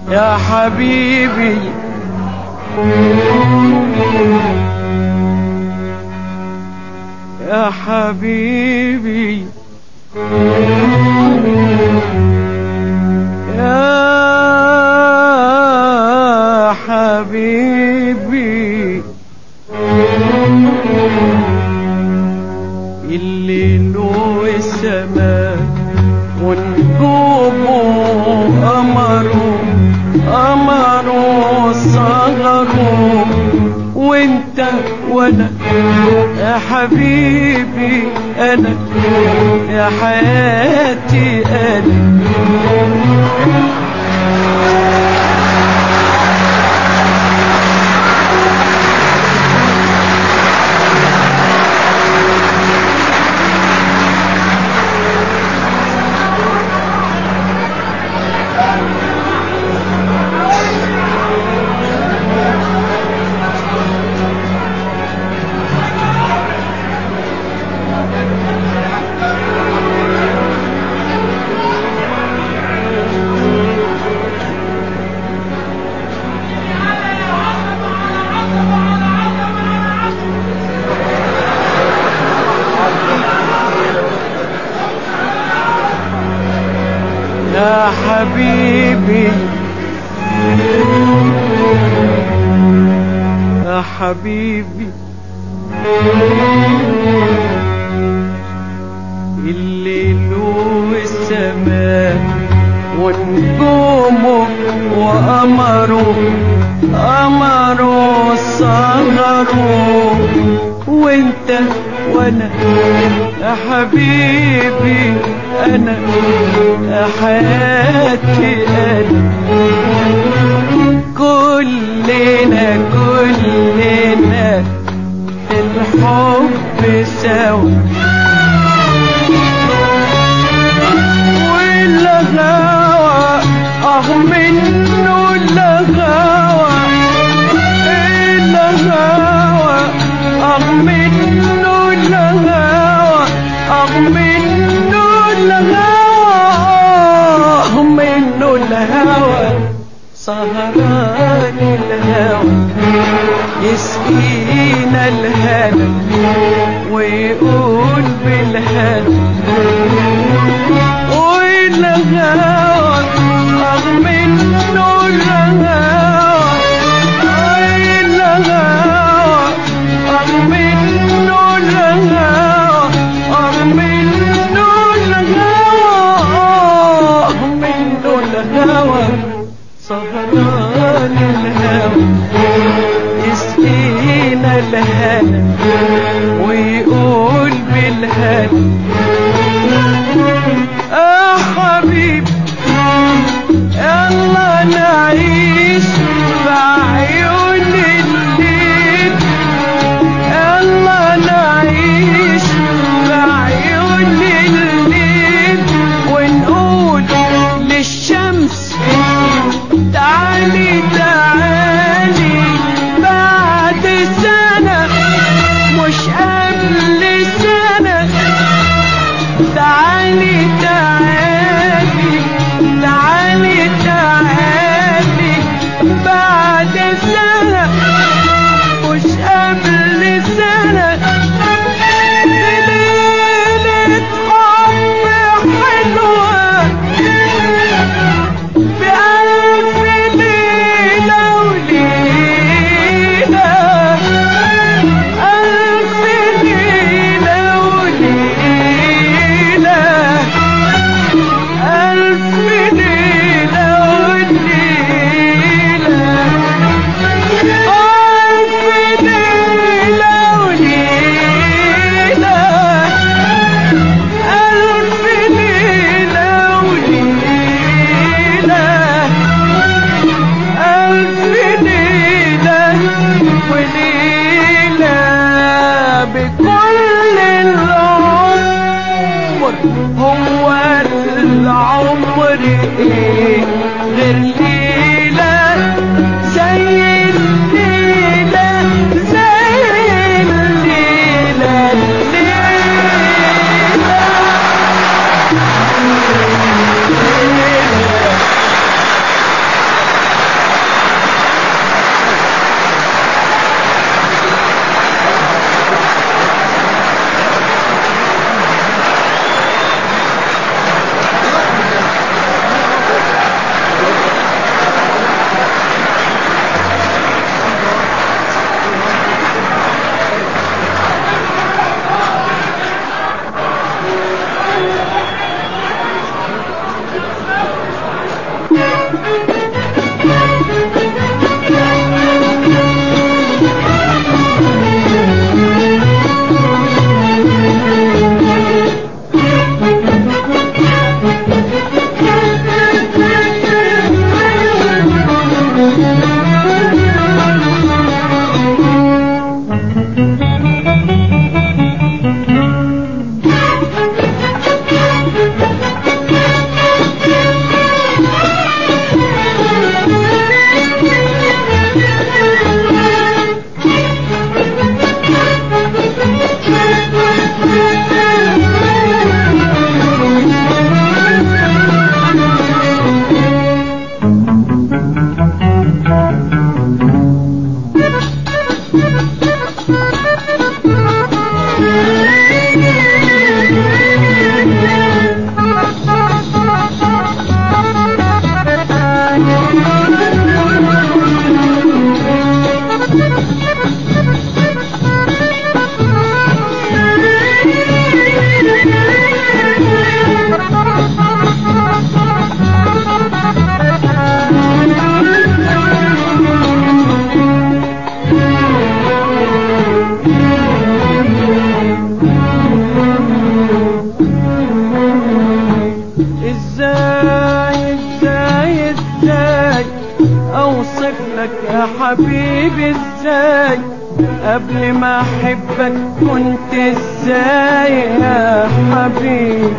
يا حبيبي يا حبيبي يا حبيبي الليل والسماء ونجومه قمره قمره صغره وانت وانا يا حبيبي انا يا حياتي انا يا حبيبي يا حبيبي الليل والسماء ونجومه وقمره قمره صغره وانت وانا يا حبيبي انا يا حياتي انا كلنا كلنا في الحب سوا والغاوى اه منه الغاوى الغاوى اه منه الغاوى اه منه الغاوى اه منه الهوى سهران الهوى يسقينا الهنا ويقول بالهنا والهوى أغ منه الهوى الهوى أغ منه الهوى أغ منه الهوى أغ منه الهوى سهران الهوى يسقينا الهنا ويقول بالهنا يا حبيب يلا نعيش بعيون الليل يلا نعيش بعيون الليل ونقول للشمس تعالي تعالي بعد سنة مش قبل سنة تعالي تعالي تعالي تعالي اوصف لك يا حبيبي ازاي قبل ما احبك كنت ازاي يا حبيبي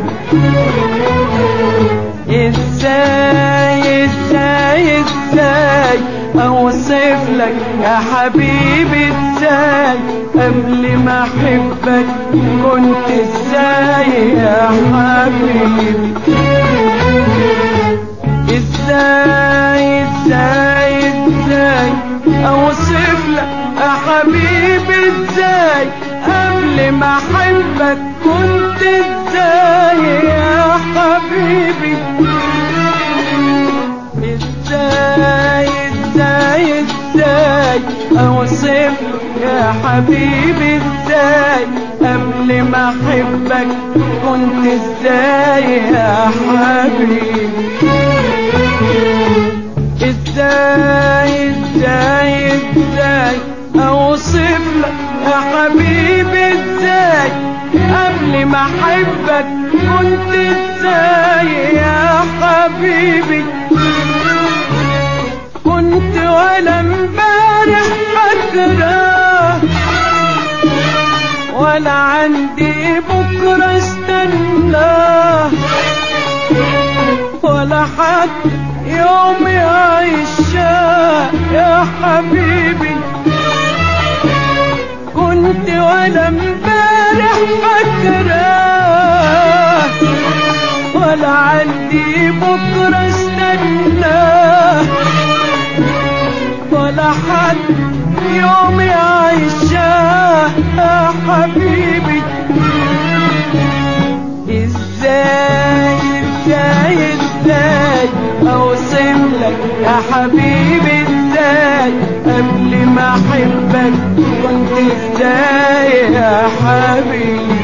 ازاي ازاي ازاي اوصف لك يا حبيبي ازاي قبل ما احبك كنت ازاي يا حبيبي ازاي ازاي ازاي اوصف لك يا حبيبي ازاي قبل ما احبك كنت ازاي يا حبيبي ازاي ازاي ازاي اوصف يا حبيبي ازاي قبل ما احبك كنت ازاي يا حبيبي ازاي ازاي ازاي اوصف لك يا حبيبي ازاي قبل ما احبك كنت ازاي يا حبيبي كنت ولا امبارح فاكره ولا عندي بكره استناه ولا حد يوم يعيش يا حبيبي كنت ولا امبارح فاكره ولا عندي بكره استناه ولا حد يوم يعيش يا حبيبي ازاي ازاي ازاي اوصف لك يا حبيبي ازاي قبل ما احبك كنت ازاي يا حبيبي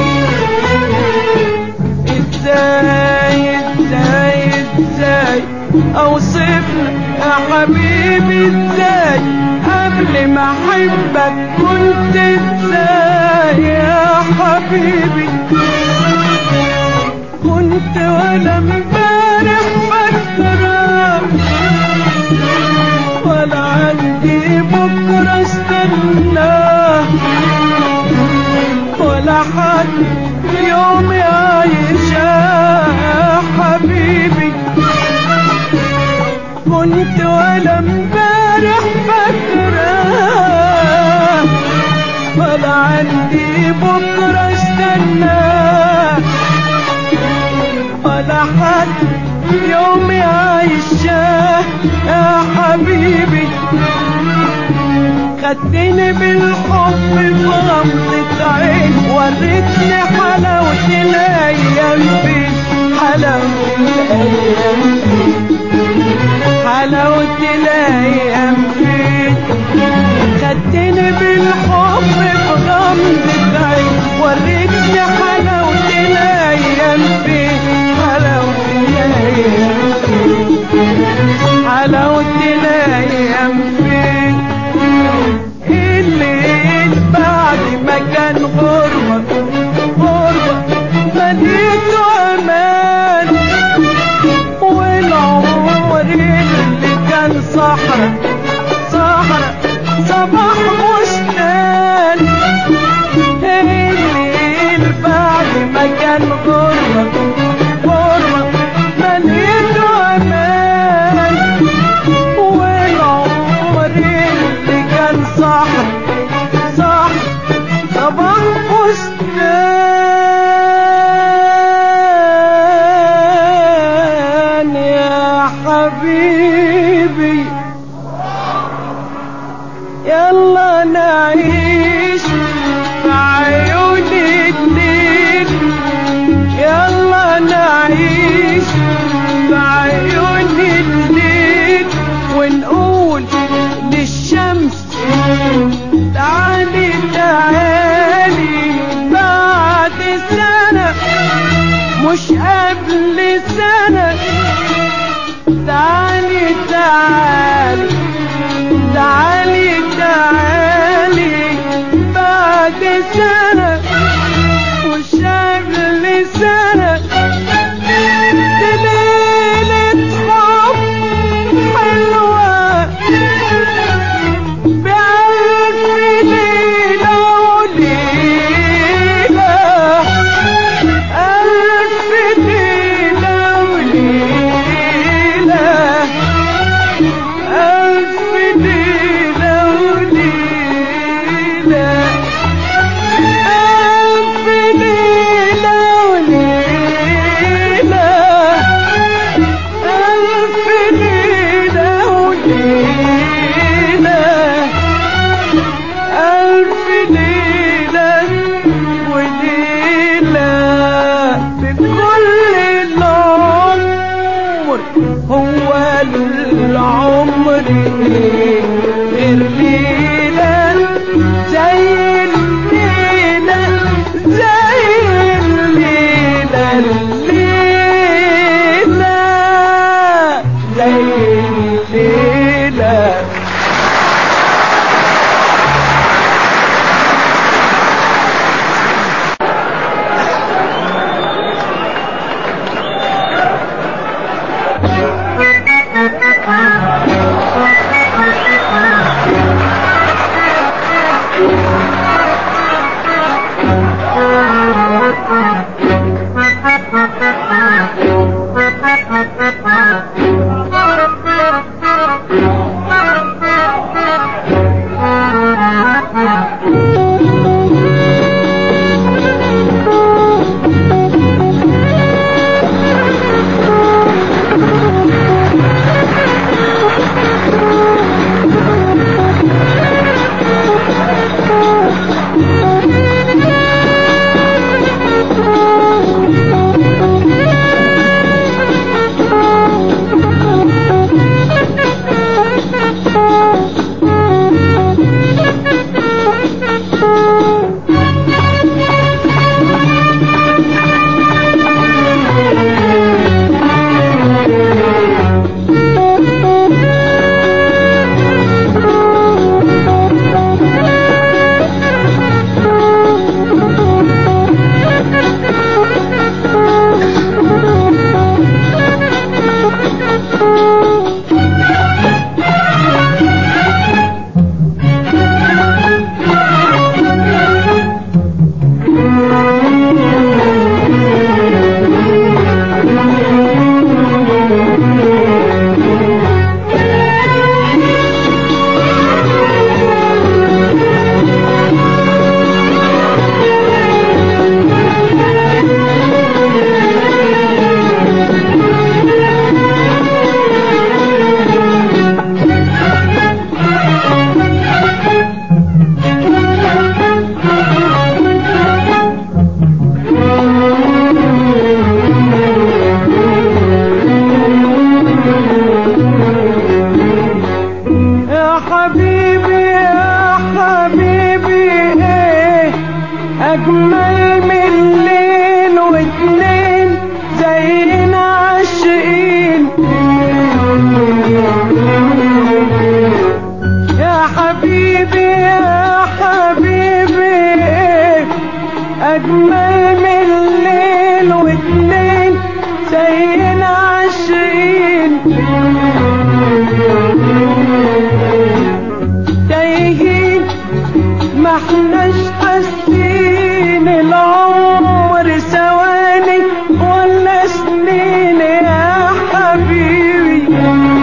ازاي ازاي ازاي اوصف لك يا حبيبي ازاي قبل ما احبك كنت ازاي يا حبيبي كنت ولا امبارح فاكره ولا عندي بكره استناه ولا حد يوم يعيش يا حبيبي كنت ولا امبارح فاكره ولا عندي بكره استناه ولا حد يوم يعيش يا حبيبي خدتني بالحب في غمضة عين وريتني حلاوة الأيام فين حلاوة الأيام فين حلاوة الأيام فين خدتني بالحب في غمضة عين وريتني حلاوة الأيام فين حلاوة الأيام فين حلاوة الأيام فين الليل بعد ما كان غربة غربة مليته أمان والعمر اللي كان صحرا صحرا صباح مشتاق الليل بعد ما كان غربة غربة مليته أمان والعمر اللي كان صحرا صح صباح فستان يا حبيبي يلا نعيش في عيون الليل يلا نعيش في عيون الليل ونقول للشمس تعالي تعالي بعد سنة مش قبل سنة تعالي تعالي تعالي تعالي بعد سنة مش قبل سنة دي ليلة حب حلوة ألف ليلة وليلة ألف ليلة وليلة ألف ليلة وليلة ألف ليلة وليلة بكل العمر هو العمر غير ليلة زي الليلة زي الليلة الليلة زي الليلة يا حبيبي يا حبيبي ايه اجمل من ليل واتنين زينا عاشقين يا حبيبي يا حبيبي ايه اجمل من ليل واتنين زينا عاشقين تايهين ما احناش حاسين العمر ثواني ولا سنين يا حبيبي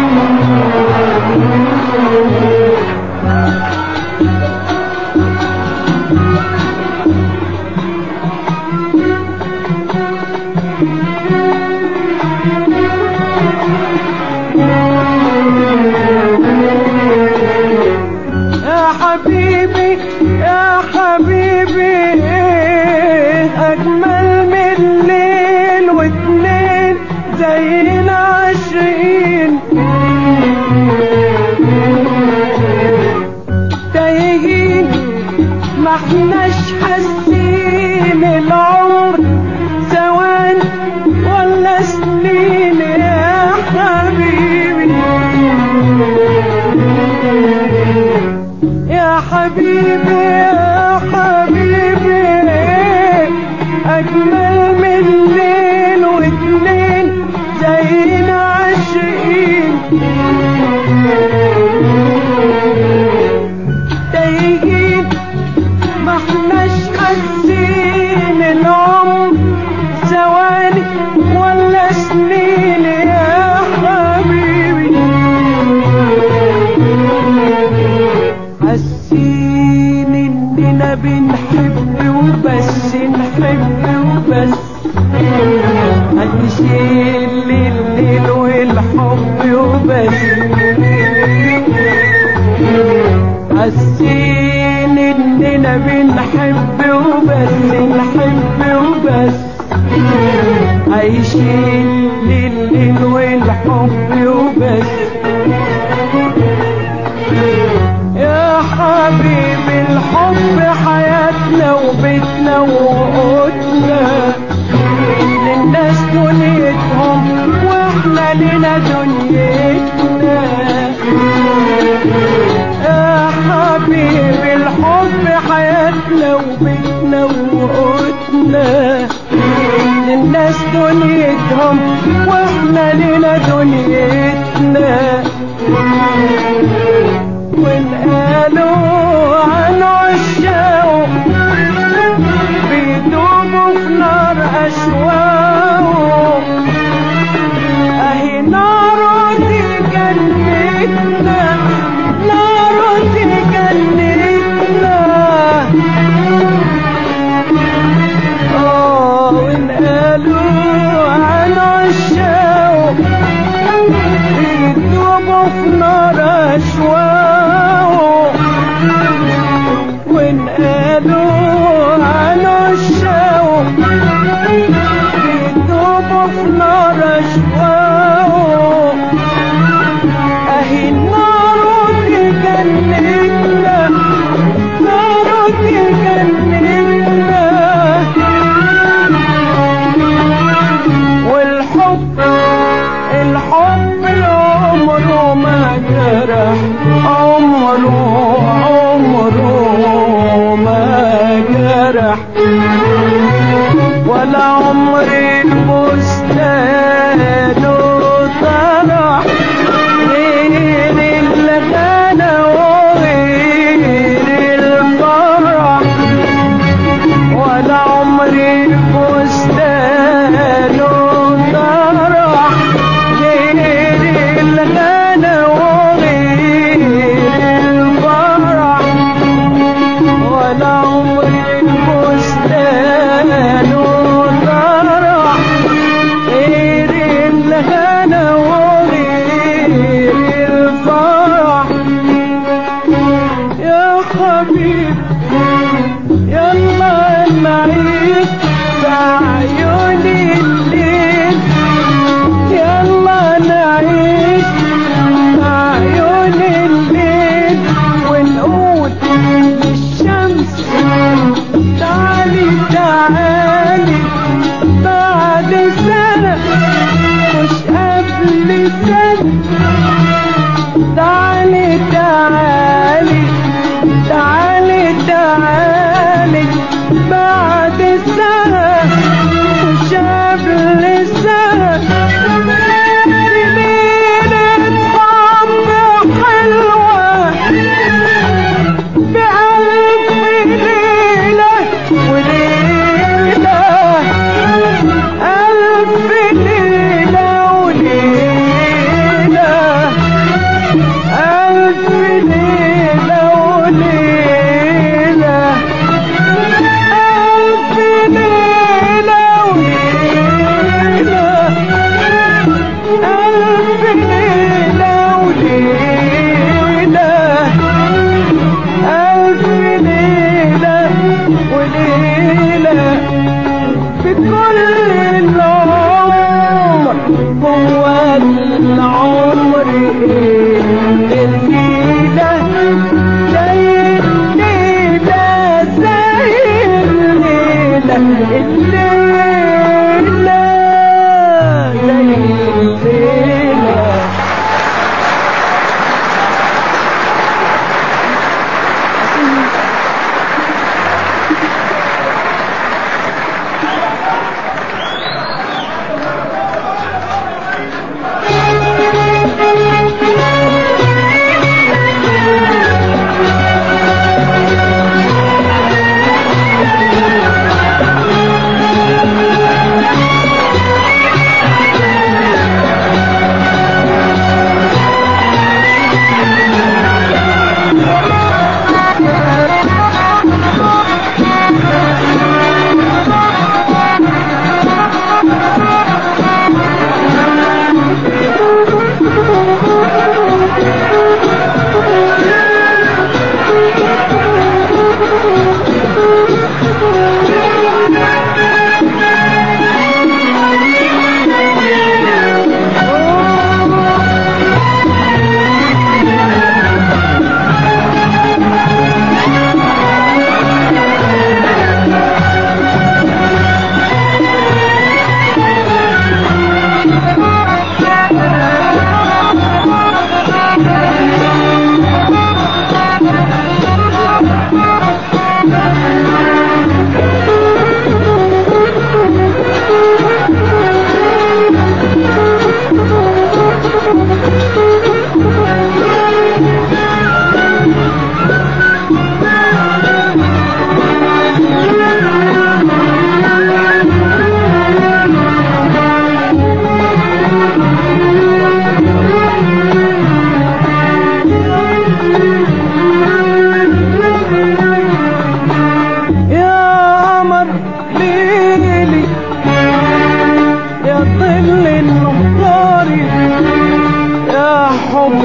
يا حبيبي يا حبيبي أجمل من ليل واتنين زينا عاشقين تايهين ما احناش حاسين العمر ثواني ولا سنين يا حبيبي يا حبيبي يا حبيبي أجمل من ليل واتنين زينا عاشقين تايهين ما احناش حاسين العمر ثواني ولا سنين يا حبيبي حاسين اننا بنحب وبس نحب وبس عايشين للليل والحب وبس يا حبيبي الحب حياتنا وبيتنا وقوتنا للناس دنيتهم واحنا لنا دنيتنا يا حبيبي الحب حياتنا وبيتنا وقوتنا للناس دنيتهم واحنا لنا دنيتنا ونقالوا عن عشاق بيدوبوا في نار أشواق أهي نار دي جنتنا نار دي جنتنا آه ونقالوا عن عشاق بيدوبوا في نار أشواق ونقالوا عن الشوق بيدوبوا في نار أشواق أهي النار دي جنتنا نار دي جنتنا والحب الحب العمر ما جرح عمره عمره ما جرح ولا عمر البستان طرح غير الغنى وغير الفرح ولا عمر البستان طرح غير الغنى وغير الفرح ولا عمر البستان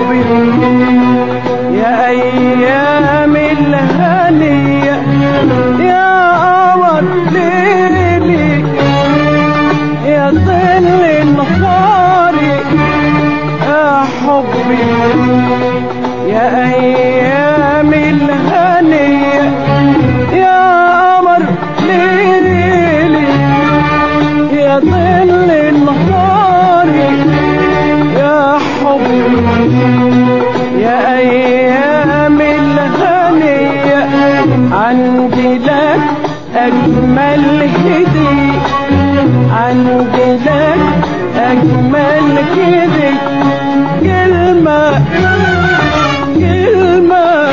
حبي يا ايام الهنية يا قمر ليلي يا ظل نهاري يا حبي يا ايام الهنية يا قمر ليلي يا ظل نهاري يا حبي يا ايام الهنية عندي لك اجمل هدي عندي لك اجمل هدي كلمة كلمة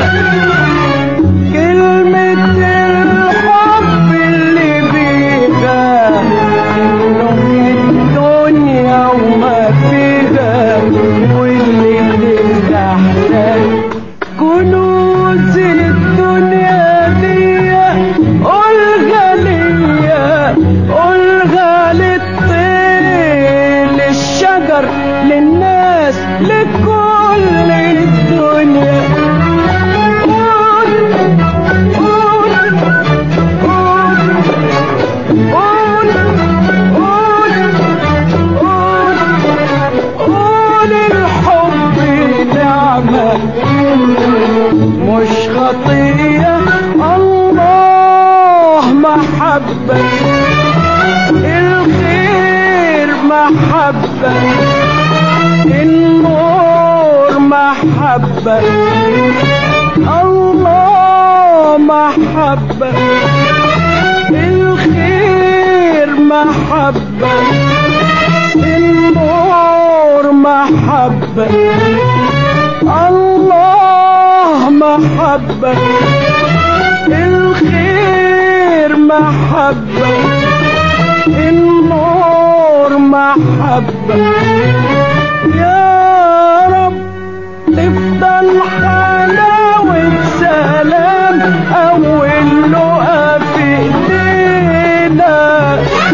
كلمة الحب اللي بيها إنه الدنيا وما فيها واللي تستحسن كنوز الدنيا دي قولها ليا قولها للطير للشجر للناس لكل الدنيا قول قول قول قول قول قول قول الحب نعمة مش خطية الله محبة الخير محبة النور محبة الله محبة الخير محبة النور محبة الله محبة الخير محبة النور محبة يا رب تفضل حلاوة سلام أول لقا في إيدينا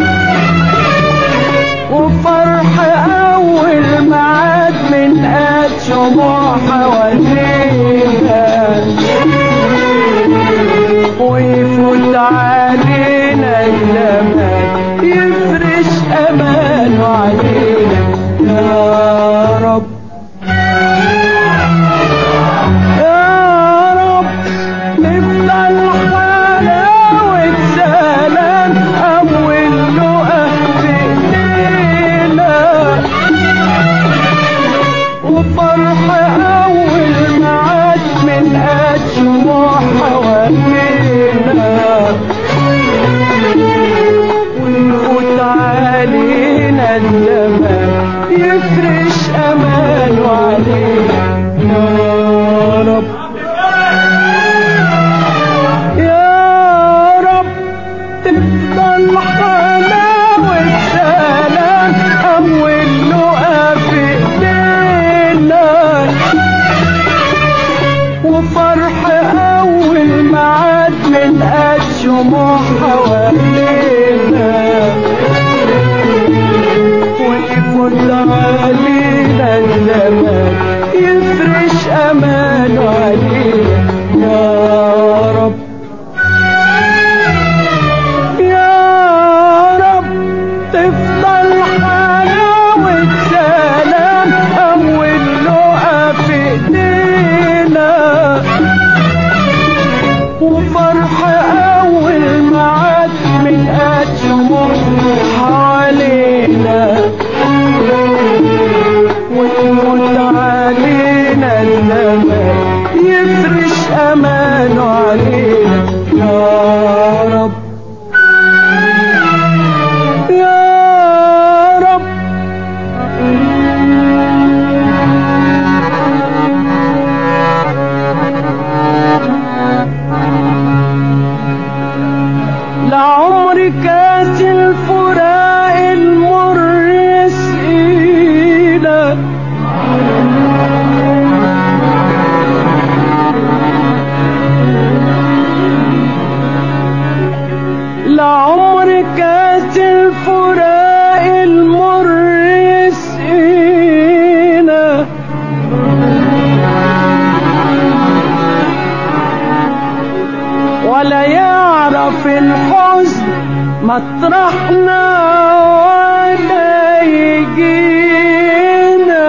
وفرح أول معاد من قد شموع حوالينا ويفوت علينا الزمان يفرش أمانه علينا يا رب يا رب نفضل حلاوة سلام أول لقا في إيدينا وفرح أول معاد من قد شموع حوالينا ويفوت علينا الزمان يفرش أمانه علينا يا رب يا رب تفضل حلاوة سلام أول لقا في إيدينا وفرح أول معاد من قد شموع حوالينا ويفوت علينا الزمان يفرش أمانه علينا يا رب يا رب تفضل حلاوة سلام أول لقا في إيدينا وفرح أول معاد من قد شموع حوالينا ويموت علينا الزمان مطرحنا ولا يجينا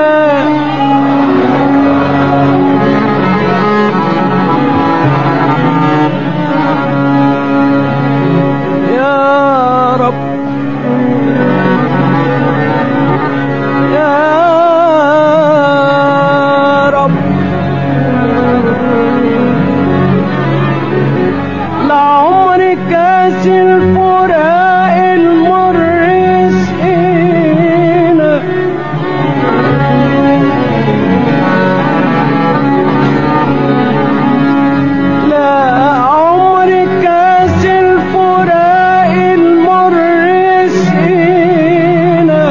يا رب يا رب لعمر كاس الفراق المر سقينا لا عمر كاس الفراق المر سقينا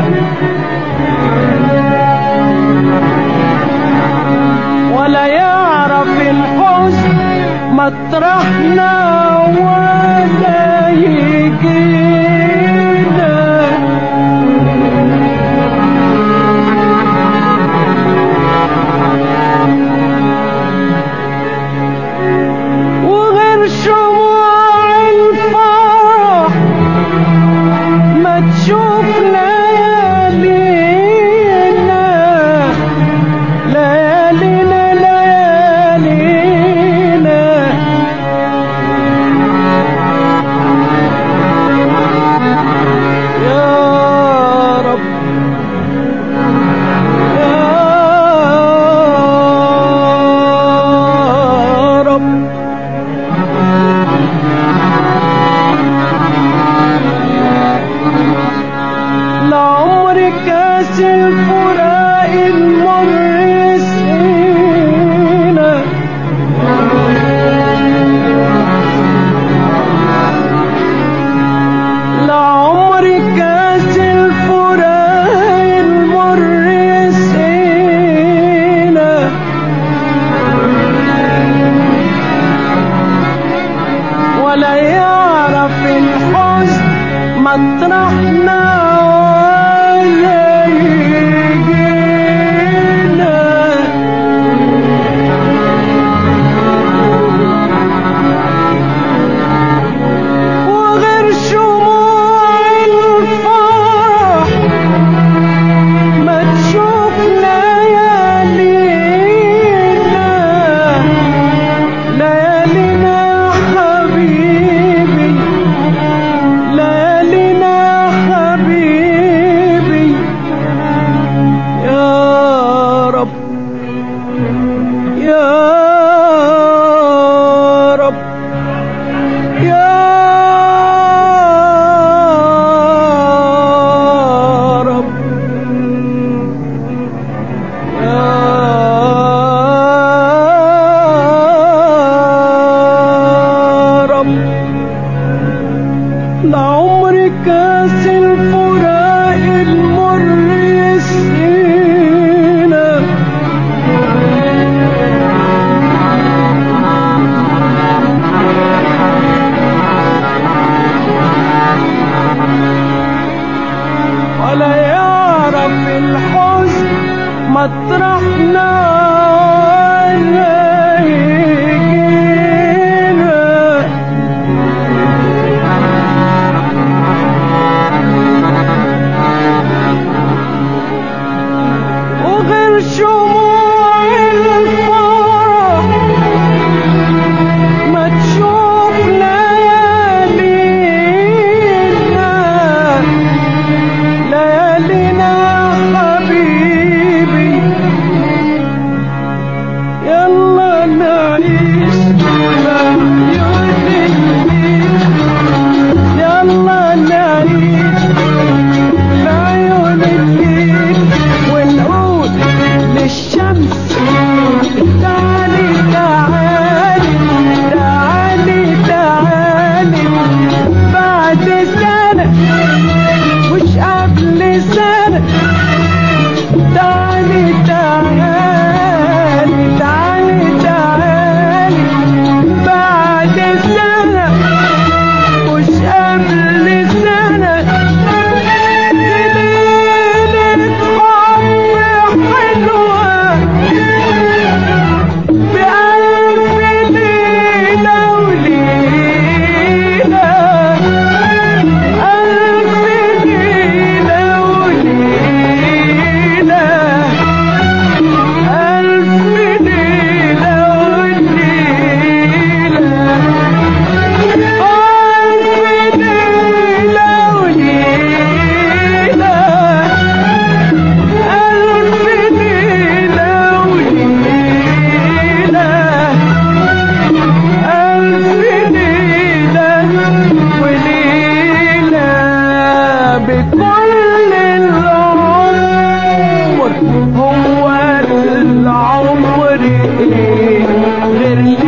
ولا يعرف الحزن مطرحنا ولا يجينا وغير شموع الفرح ما تشوف ليالينا ليالينا ليالينا يا رب يا رب لعمر كاس الفراق المر سقينا لعمر كاس الفراق المر سقينا ولا يعرف الحزن مطرحنا ولا يجينا وغير شموع الفرح ما تشوف ليالينا ليالينا حبيبي ليالينا حبيبي يا رب يا رب يا رب يا رب لعمر كاس الفراق المر يسقينا ولا يعرف الحزن مطرحنا ولا يجينا وغير شموع الفرح ما تشوف ليالينا ليالينا حبيبي يلا نعيش بعيون الدين يلا نعيش بعيون الدين ونقول للشمس تعالي تعالي تعالي تعالي بعد سنة مش قبل سنة تعالي تعالي تعالي تعالي غير